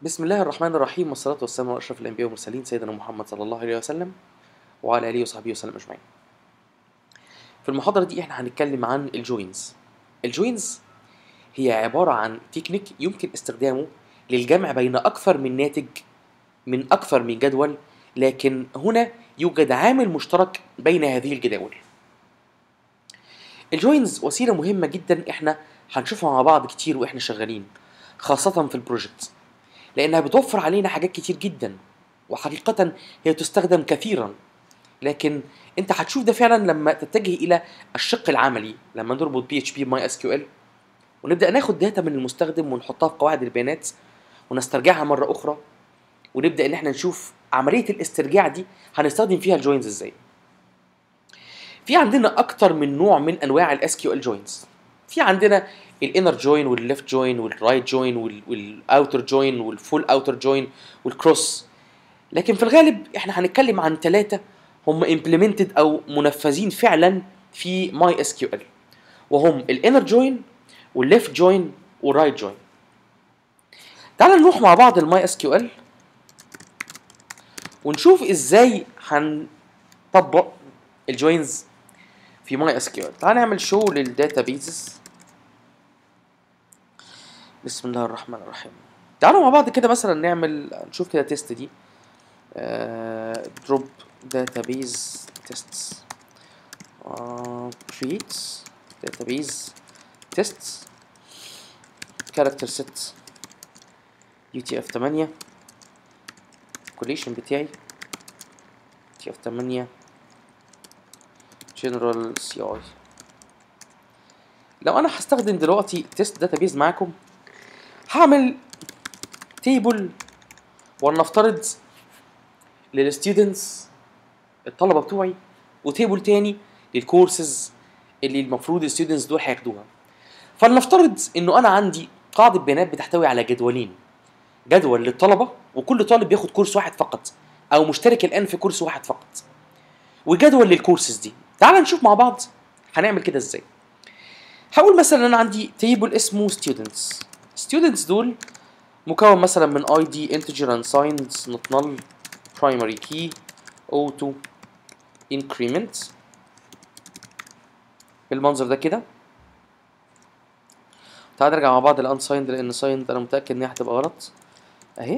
بسم الله الرحمن الرحيم والصلاة والسلام على أشرف الأنبياء والمرسلين سيدنا محمد صلى الله عليه وسلم وعلى آله وصحبه وسلم أجمعين. في المحاضرة دي احنا هنتكلم عن الجوينز. الجوينز هي عبارة عن تكنيك يمكن استخدامه للجمع بين أكثر من ناتج من أكثر من جدول لكن هنا يوجد عامل مشترك بين هذه الجداول. الجوينز وسيلة مهمة جدا احنا هنشوفها مع بعض كتير واحنا شغالين خاصة في البروجكت. لانها بتوفر علينا حاجات كتير جدا وحقيقة هي تستخدم كثيرا لكن انت هتشوف ده فعلا لما تتجه الى الشق العملي لما نربط بي اتش بي ماي اس كيو ال ونبدا ناخد داتا من المستخدم ونحطها في قواعد البيانات ونسترجعها مره اخرى ونبدا ان احنا نشوف عمليه الاسترجاع دي هنستخدم فيها الجوينز ازاي في عندنا اكتر من نوع من انواع الاس كيو ال جوينز في عندنا الانر جوين والليفت جوين والرايت جوين والاوتر جوين والفول اوتر جوين والكروس لكن في الغالب احنا هنتكلم عن ثلاثه هم implemented او منفذين فعلا في ماي اس كيو ال وهم الانر جوين والليفت جوين والرايت جوين تعال نروح مع بعض الماي اس كيو ال ونشوف ازاي هنطبق الجوينز في ماي اس كيو ال تعال نعمل شو للداتابيزز بسم الله الرحمن الرحيم تعالوا مع بعض كده مثلا نعمل نشوف كده تيست دي دروب داتابيز تيستس create database tests character set utf 8 collision بتاعي utf 8 general ci لو انا هستخدم دلوقتي تيست داتابيز معاكم هعمل تيبل ولنفترض للستودنتس الطلبه بتوعي وتيبل تاني للكورسز اللي المفروض الستودنتس دول هياخدوها فلنفترض انه انا عندي قاعده بيانات بتحتوي على جدولين جدول للطلبه وكل طالب بياخد كورس واحد فقط او مشترك الان في كورس واحد فقط وجدول للكورسز دي تعال نشوف مع بعض هنعمل كده ازاي هقول مثلا انا عندي تيبل اسمه students students دول مكون مثلا من id integer unsigned not null primary key auto increment بالمنظر ده كده تعال نرجع مع بعض الانسايند لان signed انا متاكد ان هي هتبقى غلط اهي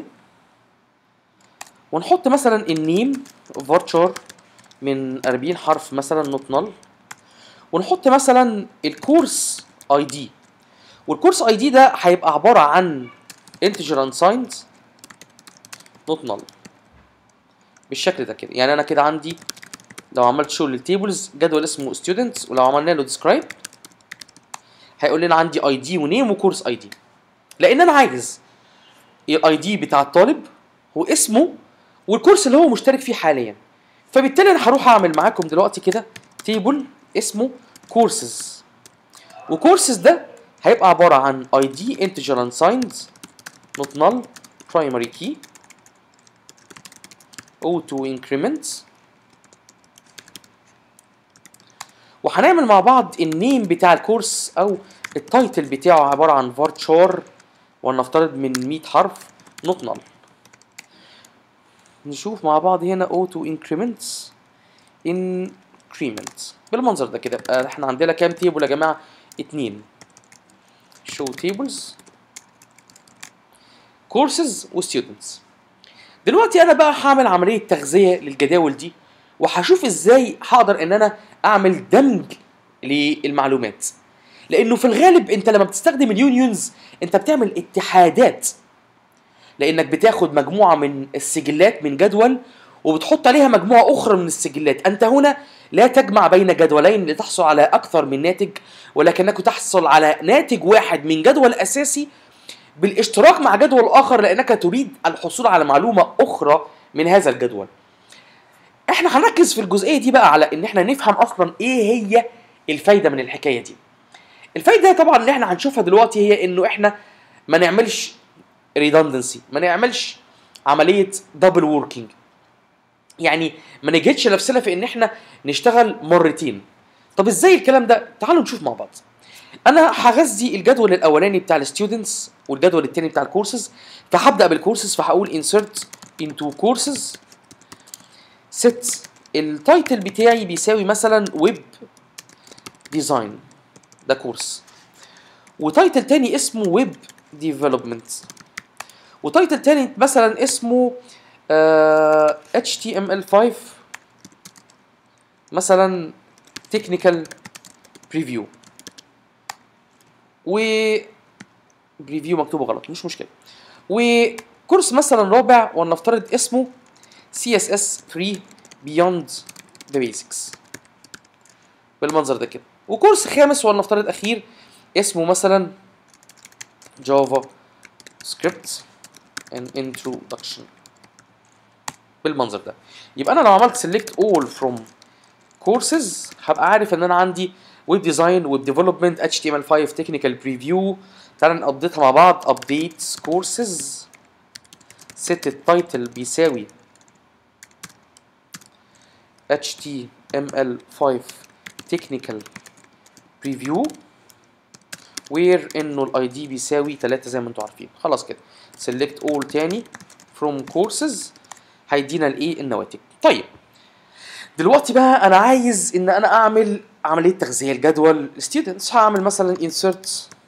ونحط مثلا النيم varchar من 40 حرف مثلا not null ونحط مثلا الكورس اي دي والكورس اي دي ده هيبقى عباره عن integer unsigned not null بالشكل ده كده يعني انا كده عندي لو عملت شو للتيبلز جدول اسمه students ولو عملنا له describe هيقول لنا عندي اي دي ونيم وكورس اي دي لان انا عايز الاي دي بتاع الطالب واسمه والكورس اللي هو مشترك فيه حاليا فبالتالي انا هروح اعمل معاكم دلوقتي كده تيبل اسمه كورسز وكورسز ده هيبقى عبارة عن ID integer unsigned not null primary key auto increment وهنعمل مع بعض النيم بتاع الكورس او التايتل بتاعه عبارة عن varchar ولنفترض من 100 حرف not null نشوف مع بعض هنا auto increments increment بالمنظر ده كده يبقى احنا عندنا كام تيبل يا جماعه اتنين show tables courses و students دلوقتي انا بقى هعمل عمليه تغذيه للجداول دي وهشوف ازاي هقدر ان انا اعمل دمج للمعلومات لانه في الغالب انت لما بتستخدم اليونيونز انت بتعمل اتحادات لانك بتاخد مجموعه من السجلات من جدول وبتحط عليها مجموعه اخرى من السجلات انت هنا لا تجمع بين جدولين لتحصل على اكثر من ناتج ولكنك تحصل على ناتج واحد من جدول اساسي بالاشتراك مع جدول اخر لانك تريد الحصول على معلومه اخرى من هذا الجدول احنا هنركز في الجزئيه دي بقى على ان احنا نفهم اصلا ايه هي الفايده من الحكايه دي الفايده طبعا اللي احنا هنشوفها دلوقتي هي انه احنا ما نعملش redundancy ما نعملش عمليه دبل ووركينج يعني ما نجهدش نفسنا في ان احنا نشتغل مرتين طب ازاي الكلام ده تعالوا نشوف مع بعض انا هغذي الجدول الاولاني بتاع الستودنتس والجدول الثاني بتاع الكورسز فهبدا بالكورسز فهقول insert into courses set التايتل بتاعي بيساوي مثلا ويب ديزاين ده كورس وتايتل تاني اسمه ويب ديفلوبمنت وتايتل تاني مثلا اسمه آه HTML5 مثلا تكنيكال بريفيو و بريفيو مكتوبه غلط مش مشكله وكورس مثلا رابع ولنفترض اسمه CSS 3 Beyond the Basics بالمنظر ده كده وكورس خامس ولنفترض اخير اسمه مثلا جافا سكريبت ان introduction بالمنظر ده يبقى انا لو عملت select all from courses هبقى عارف ان انا عندي ويب ديزاين ويب ديفلوبمنت اتش تي ام ال 5 تكنيكال بريفيو تعالى نقضيتها مع بعض ابديت كورسز set التايتل بيساوي HTML5 technical preview where انه الاي دي بيساوي 3 زي ما انتم عارفين خلاص كده select all تاني from courses هيدينا الايه النواتج طيب دلوقتي بقى انا عايز ان انا اعمل عمليه تغذيه الجدول students هعمل مثلا insert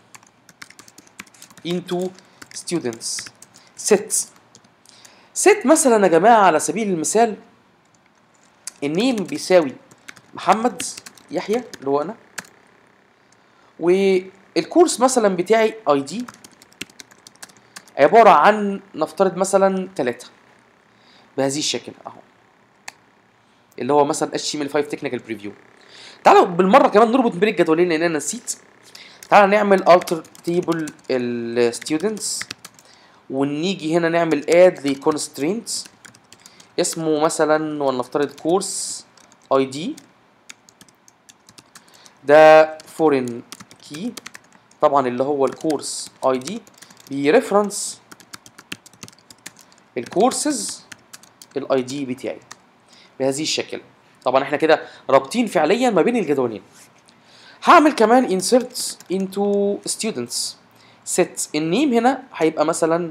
into students set set مثلا يا جماعه على سبيل المثال النيم بيساوي محمد يحيى اللي هو انا والكورس مثلا بتاعي اي دي عباره عن نفترض مثلا ثلاثة بهذه الشكل اهو اللي هو مثلا اتش تي ام ال 5 تكنيكال بريفيو تعالوا بالمره كمان نربط بين الجدولين لان انا نسيت تعالى نعمل alter table الستودنتس ونيجي هنا نعمل add لconstraints اسمه مثلا ولنفترض كورس اي دي ده فورين كي طبعا اللي هو الكورس اي دي بيرفرنس الكورسز الاي دي بتاعي بهذه الشكل طبعا احنا كده رابطين فعليا ما بين الجدولين هعمل كمان insert into students set النيم هنا هيبقى مثلا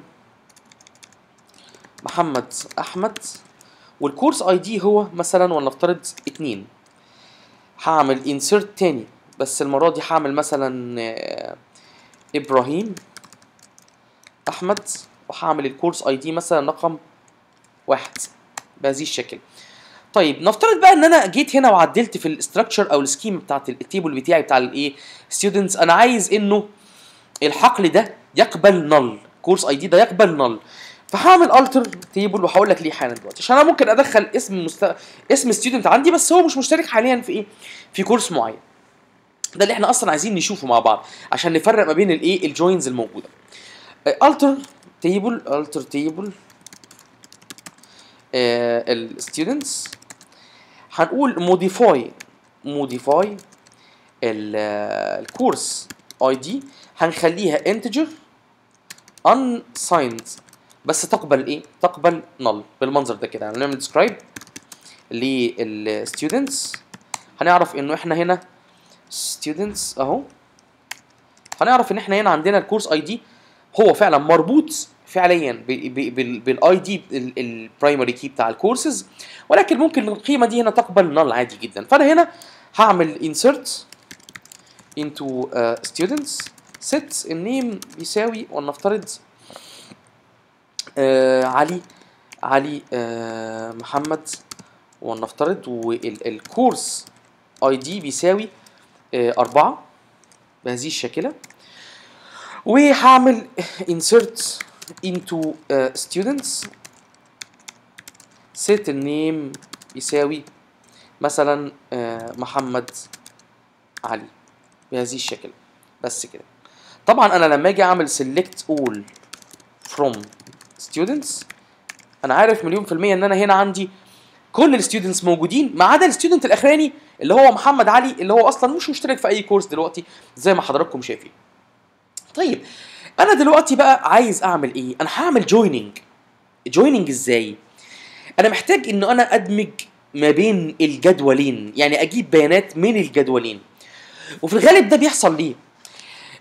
محمد احمد والكورس اي دي هو مثلا ولنفترض اتنين هعمل insert تاني بس المرة دي هعمل مثلا آه، ابراهيم احمد وهعمل الكورس اي دي مثلا رقم واحد بهذه الشكل طيب نفترض بقى ان انا جيت هنا وعدلت في الاستراكشر او السكيم بتاعت التيبل بتاعي بتاع الايه ستودنتس انا عايز انه الحقل ده يقبل نل كورس اي دي ده يقبل نل فهعمل التر تيبل وهقول لك ليه حالا دلوقتي عشان انا ممكن ادخل اسم مست... اسم ستودنت عندي بس هو مش مشترك حاليا في ايه في كورس معين ده اللي احنا اصلا عايزين نشوفه مع بعض عشان نفرق ما بين الايه الجوينز الموجوده التر تيبل التر تيبل الستودنتس هنقول موديفاي موديفاي الكورس اي دي هنخليها انتجر unsigned بس تقبل ايه؟ تقبل null بالمنظر ده كده هنعمل describe للستودنتس هنعرف انه احنا هنا students اهو هنعرف ان احنا هنا عندنا الكورس اي دي هو فعلا مربوط فعليا بالاي دي البرايمري كي بتاع الكورسز ولكن ممكن القيمه دي هنا تقبل نل عادي جدا فانا هنا هعمل insert into uh, students set النيم بيساوي ولنفترض آه علي علي آه محمد ولنفترض والكورس اي دي بيساوي آه أربعة بهذه الشاكلة وهعمل insert into uh, students set النيم يساوي مثلا آه محمد علي بهذه الشكل بس كده طبعا انا لما اجي اعمل select all from students انا عارف مليون في المية ان انا هنا عندي كل الستودنتس موجودين ما عدا الستودنت الاخراني اللي هو محمد علي اللي هو اصلا مش مشترك في اي كورس دلوقتي زي ما حضراتكم شايفين طيب انا دلوقتي بقى عايز اعمل ايه انا هعمل جويننج جويننج ازاي انا محتاج انه انا ادمج ما بين الجدولين يعني اجيب بيانات من الجدولين وفي الغالب ده بيحصل ليه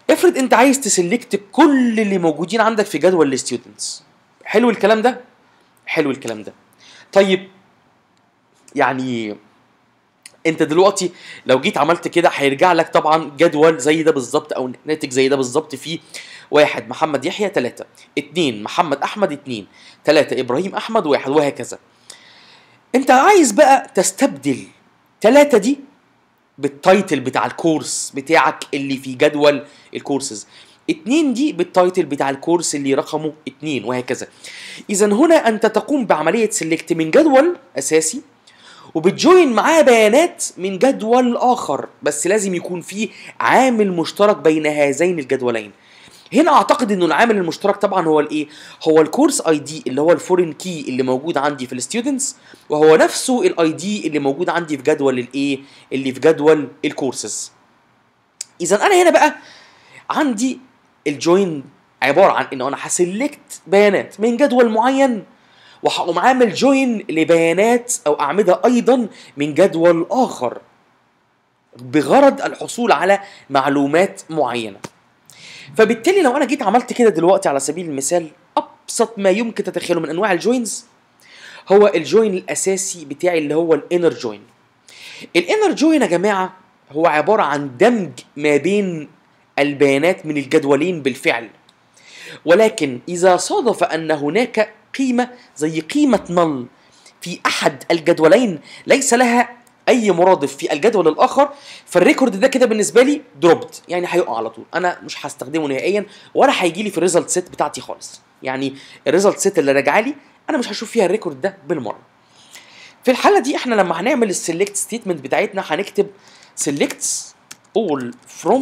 افرض انت عايز تسلكت كل اللي موجودين عندك في جدول الستودنتس حلو الكلام ده حلو الكلام ده طيب يعني انت دلوقتي لو جيت عملت كده هيرجع لك طبعا جدول زي ده بالظبط او ناتج زي ده بالظبط فيه واحد محمد يحيى ثلاثة اتنين محمد احمد اتنين ثلاثة ابراهيم احمد واحد وهكذا انت عايز بقى تستبدل ثلاثة دي بالتايتل بتاع الكورس بتاعك اللي في جدول الكورسز اتنين دي بالتايتل بتاع الكورس اللي رقمه اتنين وهكذا اذا هنا انت تقوم بعملية سيلكت من جدول اساسي وبتجوين معاه بيانات من جدول اخر بس لازم يكون في عامل مشترك بين هذين الجدولين هنا اعتقد انه العامل المشترك طبعا هو الايه هو الكورس اي دي اللي هو الفورين كي اللي موجود عندي في الستودنتس وهو نفسه الاي دي اللي موجود عندي في جدول الايه اللي في جدول الكورسز اذا انا هنا بقى عندي الجوين عباره عن ان انا هسلكت بيانات من جدول معين وهقوم عامل جوين لبيانات او اعمدها ايضا من جدول اخر بغرض الحصول على معلومات معينه فبالتالي لو انا جيت عملت كده دلوقتي على سبيل المثال ابسط ما يمكن تتخيله من انواع الجوينز هو الجوين الاساسي بتاعي اللي هو الانر جوين الانر جوين يا جماعه هو عباره عن دمج ما بين البيانات من الجدولين بالفعل ولكن اذا صادف ان هناك قيمه زي قيمه نل في احد الجدولين ليس لها اي مرادف في الجدول الاخر فالريكورد ده كده بالنسبه لي دروبد يعني هيقع على طول انا مش هستخدمه نهائيا ولا هيجي لي في الريزلت سيت بتاعتي خالص يعني الريزلت سيت اللي راجعه لي انا مش هشوف فيها الريكورد ده بالمره في الحاله دي احنا لما هنعمل السيلكت ستيتمنت بتاعتنا هنكتب selects all from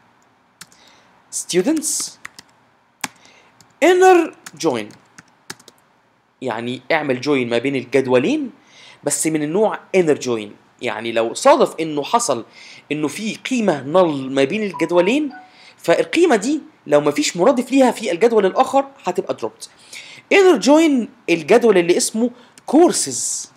students inner join يعني اعمل جوين ما بين الجدولين بس من النوع inner join يعني لو صادف انه حصل انه في قيمه نل ما بين الجدولين فالقيمه دي لو ما فيش مرادف ليها في الجدول الاخر هتبقى دروبت inner join الجدول اللي اسمه courses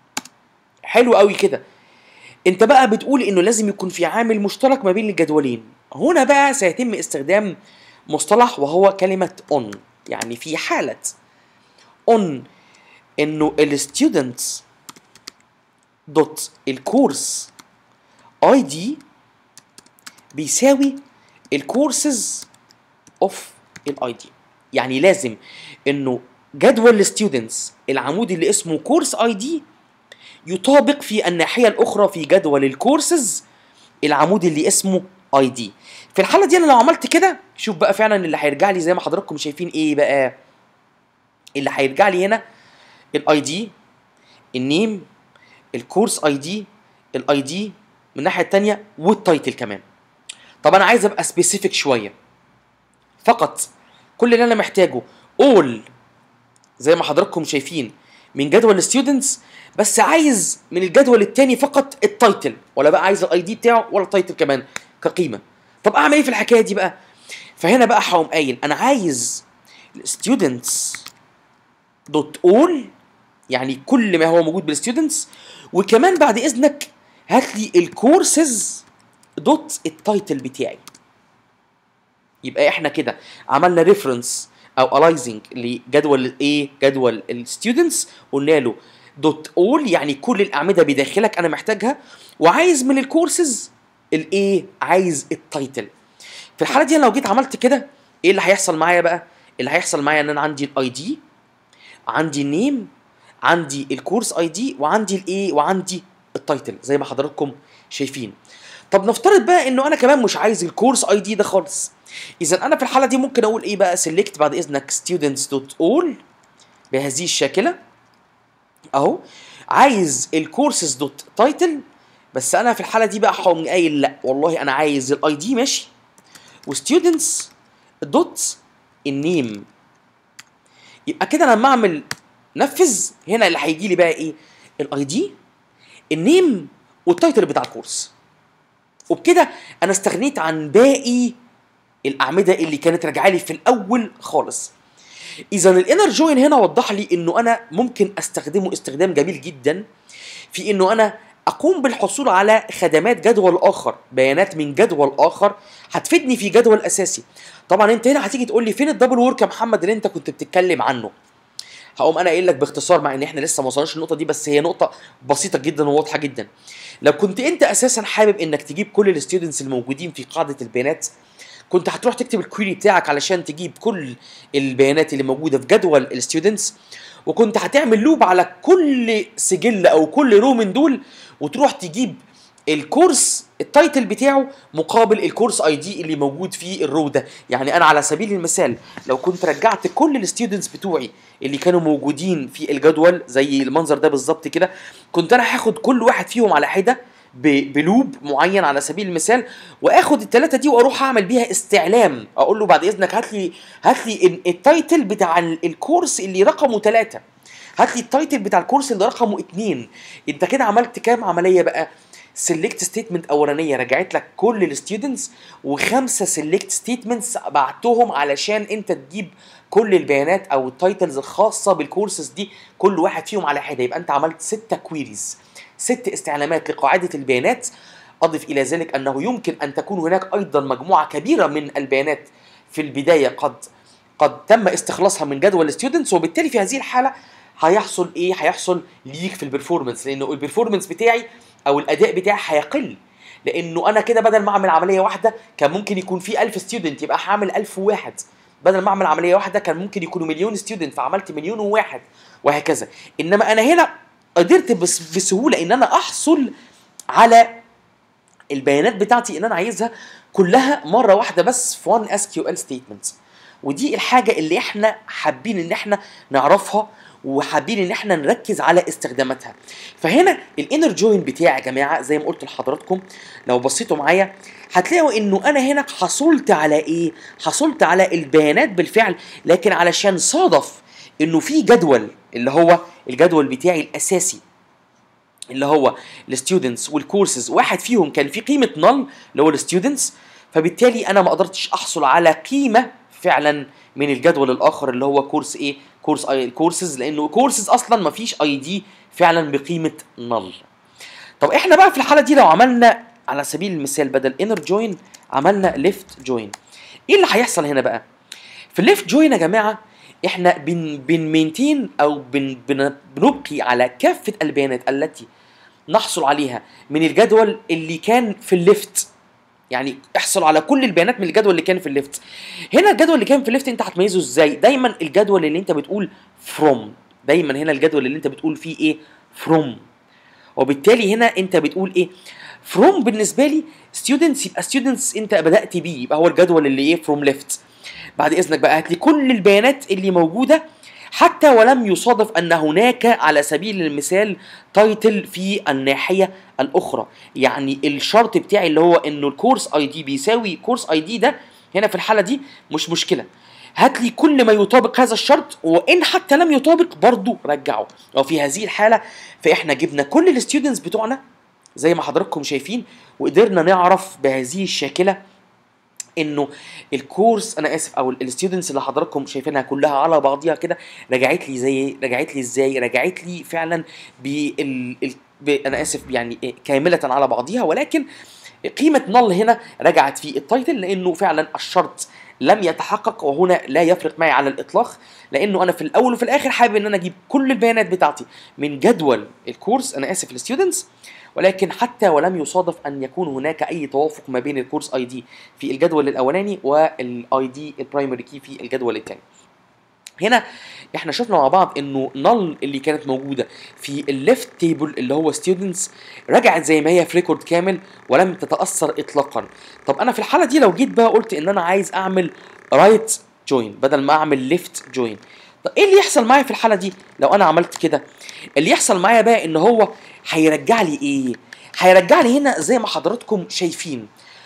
حلو قوي كده انت بقى بتقول انه لازم يكون في عامل مشترك ما بين الجدولين هنا بقى سيتم استخدام مصطلح وهو كلمة on يعني في حالة on انه الستودنتس دوت الكورس اي دي بيساوي الكورسز اوف الاي دي يعني لازم انه جدول الستودنتس العمود اللي اسمه كورس اي دي يطابق في الناحية الأخرى في جدول الكورسز العمود اللي اسمه اي دي في الحالة دي أنا لو عملت كده شوف بقى فعلا اللي هيرجع لي زي ما حضراتكم شايفين إيه بقى اللي هيرجع لي هنا الاي دي النيم الكورس اي دي الاي دي من الناحية التانية والتايتل كمان طب أنا عايز أبقى سبيسيفيك شوية فقط كل اللي أنا محتاجه all زي ما حضراتكم شايفين من جدول الستودنتس بس عايز من الجدول التاني فقط التايتل ولا بقى عايز الاي دي بتاعه ولا التايتل كمان كقيمه طب اعمل ايه في الحكايه دي بقى فهنا بقى هقوم قايل انا عايز students دوت اول يعني كل ما هو موجود بالستودنتس وكمان بعد اذنك هات لي الكورسز دوت التايتل بتاعي يبقى احنا كده عملنا ريفرنس او الايزنج لجدول الايه جدول الستودنتس قلنا له دوت اول يعني كل الاعمده بداخلك انا محتاجها وعايز من الكورسز الايه عايز التايتل في الحاله دي أنا لو جيت عملت كده ايه اللي هيحصل معايا بقى اللي هيحصل معايا ان انا عندي الاي دي عندي النيم عندي الكورس اي دي وعندي الايه وعندي التايتل زي ما حضراتكم شايفين طب نفترض بقى انه انا كمان مش عايز الكورس اي دي ده خالص اذا انا في الحاله دي ممكن اقول ايه بقى سيلكت بعد اذنك students دوت اول بهذه الشاكله اهو عايز الكورسز دوت تايتل بس انا في الحاله دي بقى هقوم قايل لا والله انا عايز الاي دي ماشي وستودنتس دوت النيم يبقى كده لما اعمل نفذ هنا اللي هيجي لي بقى ايه الاي دي النيم والتايتل بتاع الكورس وبكده انا استغنيت عن باقي الاعمده اللي كانت راجعه لي في الاول خالص اذا الانر جوين هنا وضح لي انه انا ممكن استخدمه استخدام جميل جدا في انه انا اقوم بالحصول على خدمات جدول اخر بيانات من جدول اخر هتفيدني في جدول اساسي طبعا انت هنا هتيجي تقول لي فين الدبل وورك يا محمد اللي انت كنت بتتكلم عنه هقوم انا قايل لك باختصار مع ان احنا لسه ما وصلناش النقطه دي بس هي نقطه بسيطه جدا وواضحه جدا لو كنت انت اساسا حابب انك تجيب كل الستودنتس الموجودين في قاعده البيانات كنت هتروح تكتب الكويري بتاعك علشان تجيب كل البيانات اللي موجوده في جدول الستودنتس وكنت هتعمل لوب على كل سجل او كل رو من دول وتروح تجيب الكورس التايتل بتاعه مقابل الكورس اي دي اللي موجود في الرو ده يعني انا على سبيل المثال لو كنت رجعت كل الستودنتس بتوعي اللي كانوا موجودين في الجدول زي المنظر ده بالظبط كده كنت انا هاخد كل واحد فيهم على حده ب- بلوب معين على سبيل المثال واخد الثلاثه دي واروح اعمل بيها استعلام اقول له بعد اذنك هات لي هات لي ال- التايتل بتاع ال- الكورس اللي رقمه ثلاثه هات لي التايتل بتاع الكورس اللي رقمه اتنين انت كده عملت كام عمليه بقى سيلكت ستيتمنت اولانيه رجعت لك كل الستودنتس وخمسه سيلكت ستيتمنتس بعتهم علشان انت تجيب كل البيانات او التايتلز الخاصه بالكورسز دي كل واحد فيهم على حده يبقى انت عملت ستة كويريز ست استعلامات لقاعده البيانات اضف الى ذلك انه يمكن ان تكون هناك ايضا مجموعه كبيره من البيانات في البدايه قد قد تم استخلاصها من جدول الستودنتس وبالتالي في هذه الحاله هيحصل ايه هيحصل ليك في البرفورمانس لانه البرفورمانس بتاعي او الاداء بتاعي هيقل لانه انا كده بدل ما اعمل عمليه واحده كان ممكن يكون في 1000 ستودنت يبقى هعمل 1000 واحد بدل ما اعمل عمليه واحده كان ممكن يكونوا مليون ستودنت فعملت مليون وواحد وهكذا انما انا هنا قدرت بس بسهوله ان انا احصل على البيانات بتاعتي اللي انا عايزها كلها مره واحده بس في 1 اس كيو ال ستيتمنت ودي الحاجه اللي احنا حابين ان احنا نعرفها وحابين ان احنا نركز على استخداماتها فهنا الانر جوين بتاعي يا جماعه زي ما قلت لحضراتكم لو بصيتوا معايا هتلاقوا انه انا هنا حصلت على ايه حصلت على البيانات بالفعل لكن علشان صادف انه في جدول اللي هو الجدول بتاعي الاساسي اللي هو الستودنتس والكورسز واحد فيهم كان في قيمه نل اللي هو الستودنتس فبالتالي انا ما قدرتش احصل على قيمه فعلا من الجدول الاخر اللي هو كورس ايه كورس اي الكورسز لانه كورسز اصلا ما فيش اي دي فعلا بقيمه نل طب احنا بقى في الحاله دي لو عملنا على سبيل المثال بدل انر جوين عملنا ليفت جوين ايه اللي هيحصل هنا بقى في الليفت جوين يا جماعه احنا بن بنمينتين او بن بن بنبقي على كافه البيانات التي نحصل عليها من الجدول اللي كان في الليفت يعني احصل على كل البيانات من الجدول اللي كان في الليفت هنا الجدول اللي كان في الليفت انت هتميزه ازاي دايما الجدول اللي انت بتقول from دايما هنا الجدول اللي انت بتقول فيه ايه from وبالتالي هنا انت بتقول ايه from بالنسبه لي students يبقى students انت بدات بيه يبقى هو الجدول اللي ايه from left بعد اذنك بقى هات لي كل البيانات اللي موجوده حتى ولم يصادف ان هناك على سبيل المثال تايتل في الناحيه الاخرى يعني الشرط بتاعي اللي هو انه الكورس اي دي بيساوي كورس اي دي ده هنا في الحاله دي مش مشكله هات لي كل ما يطابق هذا الشرط وان حتى لم يطابق برضه رجعه وفي هذه الحاله فاحنا جبنا كل الستودنتس بتوعنا زي ما حضراتكم شايفين وقدرنا نعرف بهذه الشاكله انه الكورس انا اسف او الستودنتس اللي حضراتكم شايفينها كلها على بعضيها كده رجعت لي زي رجعت لي ازاي رجعت لي فعلا بال ال... ب... انا اسف يعني إيه، كامله على بعضيها ولكن قيمه نل هنا رجعت في التايتل لانه فعلا الشرط لم يتحقق وهنا لا يفرق معي على الاطلاق لانه انا في الاول وفي الاخر حابب ان انا اجيب كل البيانات بتاعتي من جدول الكورس انا اسف الستودنتس ولكن حتى ولم يصادف ان يكون هناك اي توافق ما بين الكورس اي دي في الجدول الاولاني والاي دي البرايمري كي في الجدول الثاني هنا احنا شفنا مع بعض انه نل اللي كانت موجوده في الليفت تيبل اللي هو ستودنتس رجعت زي ما هي في ريكورد كامل ولم تتاثر اطلاقا طب انا في الحاله دي لو جيت بقى قلت ان انا عايز اعمل رايت جوين بدل ما اعمل ليفت جوين طب ايه اللي يحصل معايا في الحاله دي لو انا عملت كده اللي يحصل معايا بقى ان هو هيرجع لي ايه هيرجع لي هنا زي ما حضراتكم شايفين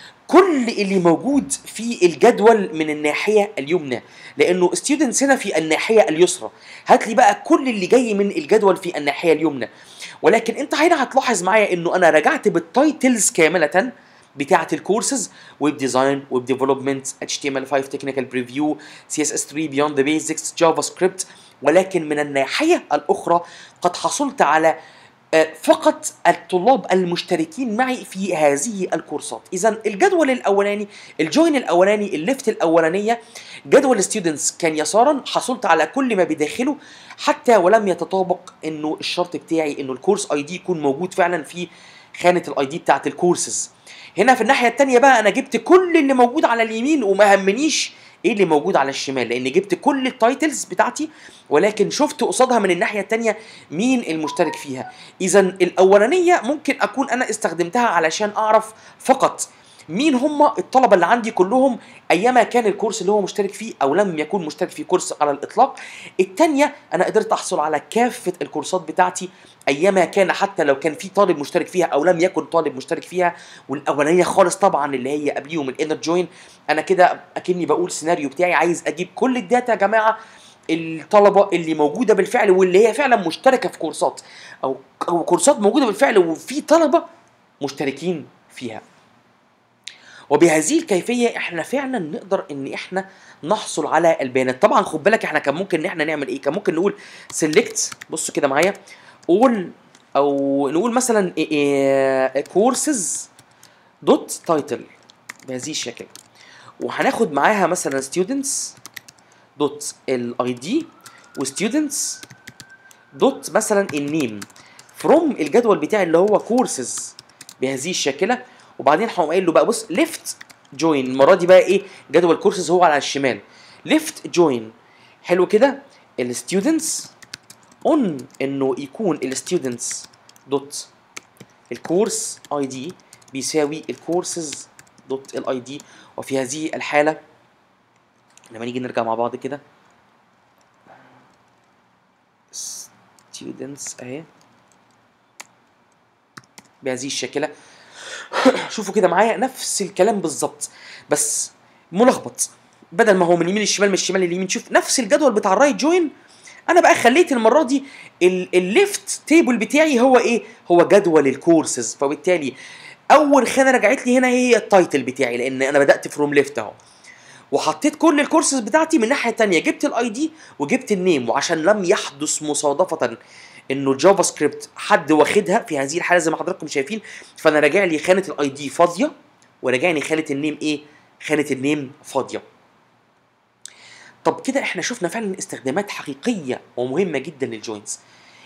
كل اللي موجود في الجدول من الناحيه اليمنى لانه ستودنتس هنا في الناحيه اليسرى هات لي بقى كل اللي جاي من الجدول في الناحيه اليمنى ولكن انت هنا هتلاحظ معايا انه انا رجعت بالتايتلز كامله بتاعه الكورسز ويب ديزاين ويب ديفلوبمنت اتش تي ام ال 5 تكنيكال بريفيو سي اس اس 3 بيوند ذا بيزكس جافا سكريبت ولكن من الناحيه الاخرى قد حصلت على آه، فقط الطلاب المشتركين معي في هذه الكورسات اذا الجدول الاولاني الجوين الاولاني الليفت الاولانيه جدول الستودنتس كان يسارا حصلت على كل ما بداخله حتى ولم يتطابق انه الشرط بتاعي انه الكورس اي دي يكون موجود فعلا في خانه الاي دي بتاعت الكورسز هنا في الناحيه الثانيه بقى انا جبت كل اللي موجود على اليمين وما همنيش ايه اللي موجود على الشمال لان جبت كل التايتلز بتاعتي ولكن شفت قصادها من الناحيه الثانيه مين المشترك فيها اذا الاولانيه ممكن اكون انا استخدمتها علشان اعرف فقط مين هم الطلبه اللي عندي كلهم ايما كان الكورس اللي هو مشترك فيه او لم يكن مشترك في كورس على الاطلاق الثانيه انا قدرت احصل على كافه الكورسات بتاعتي ايما كان حتى لو كان في طالب مشترك فيها او لم يكن طالب مشترك فيها والاولانيه خالص طبعا اللي هي قبليهم الانر جوين انا كده اكني بقول سيناريو بتاعي عايز اجيب كل الداتا يا جماعه الطلبه اللي موجوده بالفعل واللي هي فعلا مشتركه في كورسات او او كورسات موجوده بالفعل وفي طلبه مشتركين فيها وبهذه الكيفيه احنا فعلا نقدر ان احنا نحصل على البيانات طبعا خد بالك احنا كان ممكن ان احنا نعمل ايه كان ممكن نقول سيلكت بصوا كده معايا قول او نقول مثلا كورسز دوت تايتل بهذه الشكل وهناخد معاها مثلا ستودنتس دوت الاي دي وستودنتس دوت مثلا النيم فروم الجدول بتاعي اللي هو كورسز بهذه الشاكله وبعدين هقوم قايل له بقى بص ليفت جوين المره دي بقى ايه جدول كورسز هو على الشمال ليفت جوين حلو كده الستودنتس اون انه يكون الستودنتس دوت الكورس اي دي بيساوي الكورسز دوت الاي دي وفي هذه الحاله لما نيجي نرجع مع بعض كده students اهي بهذه الشاكله شوفوا كده معايا نفس الكلام بالظبط بس ملخبط بدل ما هو من اليمين للشمال من الشمال لليمين شوف نفس الجدول بتاع الرايت جوين انا بقى خليت المره دي الليفت تيبل بتاعي هو ايه هو جدول الكورسز فبالتالي اول خانه رجعت لي هنا هي التايتل بتاعي لان انا بدات فروم ليفت اهو وحطيت كل الكورسز بتاعتي من ناحيه تانية جبت الاي دي وجبت النيم وعشان لم يحدث مصادفه انه الجافا سكريبت حد واخدها في هذه الحاله زي ما حضراتكم شايفين فانا راجع لي خانه الاي دي فاضيه وراجعني خانه النيم ايه خانه النيم فاضيه طب كده احنا شفنا فعلا استخدامات حقيقيه ومهمه جدا للجوينز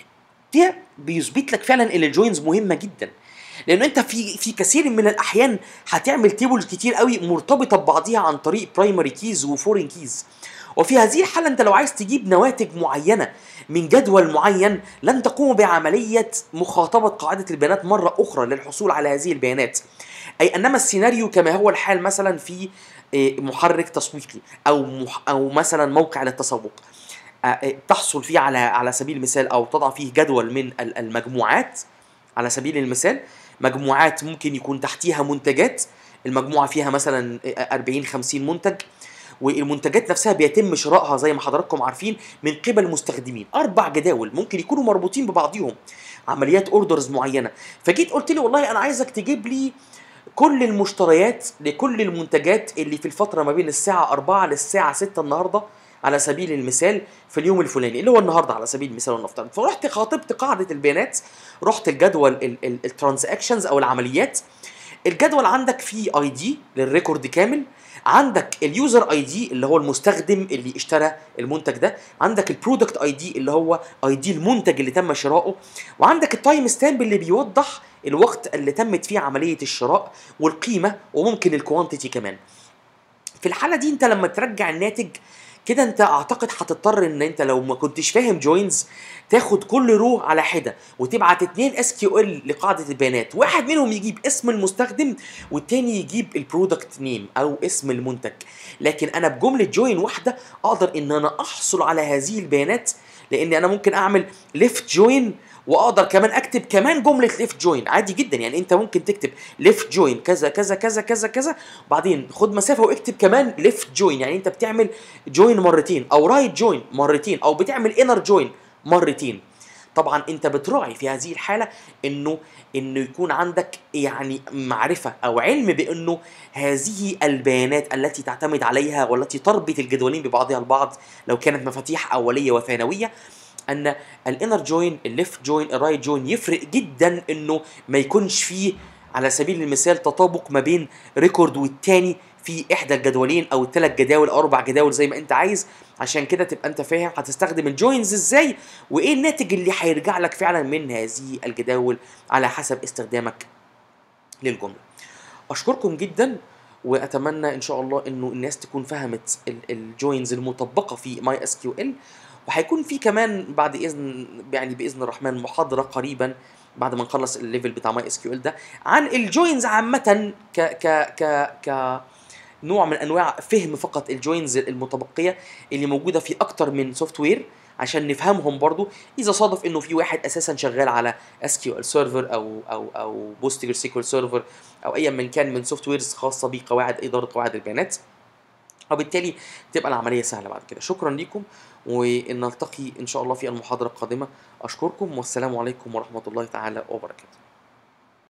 ده بيثبت لك فعلا ان الجوينز مهمه جدا لان انت في في كثير من الاحيان هتعمل تيبلز كتير قوي مرتبطه ببعضيها عن طريق برايمري كيز وفورين كيز وفي هذه الحالة أنت لو عايز تجيب نواتج معينة من جدول معين لن تقوم بعملية مخاطبة قاعدة البيانات مرة أخرى للحصول على هذه البيانات أي أنما السيناريو كما هو الحال مثلا في إيه، محرك تسويقي أو مح أو مثلا موقع للتسوق آه، إيه، تحصل فيه على على سبيل المثال أو تضع فيه جدول من المجموعات على سبيل المثال مجموعات ممكن يكون تحتيها منتجات المجموعة فيها مثلا 40 50 منتج والمنتجات نفسها بيتم شرائها زي ما حضراتكم عارفين من قبل مستخدمين اربع جداول ممكن يكونوا مربوطين ببعضهم عمليات اوردرز معينه فجيت قلت لي والله انا عايزك تجيب لي كل المشتريات لكل المنتجات اللي في الفتره ما بين الساعه 4 للساعه 6 النهارده على سبيل المثال في اليوم الفلاني اللي هو النهارده على سبيل المثال ونفترض فرحت خاطبت قاعده البيانات رحت الجدول الترانزاكشنز او العمليات الجدول عندك فيه اي دي للريكورد كامل عندك اليوزر اي دي اللي هو المستخدم اللي اشترى المنتج ده عندك البرودكت اي دي اللي هو اي دي المنتج اللي تم شراؤه وعندك التايم ستامب اللي بيوضح الوقت اللي تمت فيه عمليه الشراء والقيمه وممكن الكوانتيتي كمان في الحاله دي انت لما ترجع الناتج كده انت اعتقد هتضطر ان انت لو ما كنتش فاهم جوينز تاخد كل رو على حده وتبعت اتنين اس كيو ال لقاعده البيانات واحد منهم يجيب اسم المستخدم والتاني يجيب البرودكت نيم او اسم المنتج لكن انا بجمله جوين واحده اقدر ان انا احصل على هذه البيانات لان انا ممكن اعمل ليفت جوين واقدر كمان اكتب كمان جمله ليفت جوين عادي جدا يعني انت ممكن تكتب ليفت جوين كذا كذا كذا كذا كذا وبعدين خد مسافه واكتب كمان ليفت جوين يعني انت بتعمل جوين مرتين او رايت جوين مرتين او بتعمل انر جوين مرتين طبعا انت بتراعي في هذه الحاله انه انه يكون عندك يعني معرفه او علم بانه هذه البيانات التي تعتمد عليها والتي تربط الجدولين ببعضها البعض لو كانت مفاتيح اوليه وثانويه ان الانر جوين الليفت جوين الرايت جوين يفرق جدا انه ما يكونش فيه على سبيل المثال تطابق ما بين ريكورد والتاني في احدى الجدولين او الثلاث جداول او اربع جداول زي ما انت عايز عشان كده تبقى انت فاهم هتستخدم الجوينز ازاي وايه الناتج اللي هيرجع لك فعلا من هذه الجداول على حسب استخدامك للجمله اشكركم جدا واتمنى ان شاء الله انه الناس تكون فهمت الجوينز المطبقه في ماي اس كيو ال وهيكون في كمان بعد اذن يعني باذن الرحمن محاضره قريبا بعد ما نخلص الليفل بتاع ماي اس كيو ال ده عن الجوينز عامه ك ك ك ك نوع من انواع فهم فقط الجوينز المتبقيه اللي موجوده في اكتر من سوفت وير عشان نفهمهم برضو اذا صادف انه في واحد اساسا شغال على اس كيو ال سيرفر او او او بوستجر سيكول سيرفر او ايا من كان من سوفت ويرز خاصه بقواعد اداره قواعد البيانات وبالتالي تبقى العمليه سهله بعد كده شكرا لكم ونلتقي ان شاء الله في المحاضره القادمه اشكركم والسلام عليكم ورحمه الله تعالى وبركاته